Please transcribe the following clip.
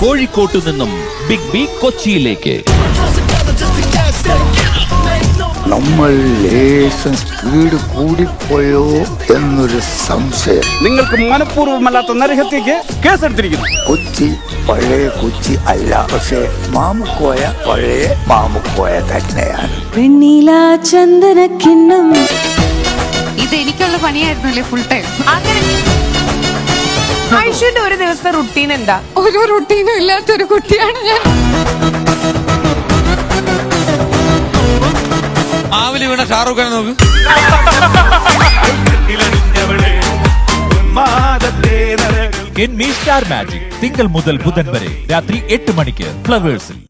കോഴിക്കോട്ടു നിന്നും big B കൊച്ചിയിലേക്ക് നമ്മൾ ലേശം സ്പീഡ് കൂടിപ്പോയോ എന്നൊരു സംശയം നിങ്ങൾക്ക് മനഃപൂർവ്വമല്ലാത്ത നരഹത്യക്ക് കേസെടുത്തിരിക്കുന്നു കൊച്ചി പഴയ കൊച്ചി അല്ല പക്ഷേ മാമുക്കോയ പഴയ മാമുക്കോയ തന്നെയാണ് വെണ്ണില ചന്ദന കിണ്ണം ഇത് എനിക്കുള്ള പണിയായിരുന്നല്ലേ ഫുൾ ടൈം ഐഷുവിന്റെ ഒരു ദിവസത്തെ റുട്ടീൻ എന്താ ഒരു റുട്ടീനും ഇല്ലാത്തൊരു കുട്ടിയാണ് ഞാൻ ആവില് വീണ ഷാറൂഖ് ഖാനെ നോക്ക് സ്റ്റാർ മാജിക് തിങ്കൾ മുതൽ ബുധൻ വരെ രാത്രി എട്ട് മണിക്ക് ഫ്ലവേഴ്സിൽ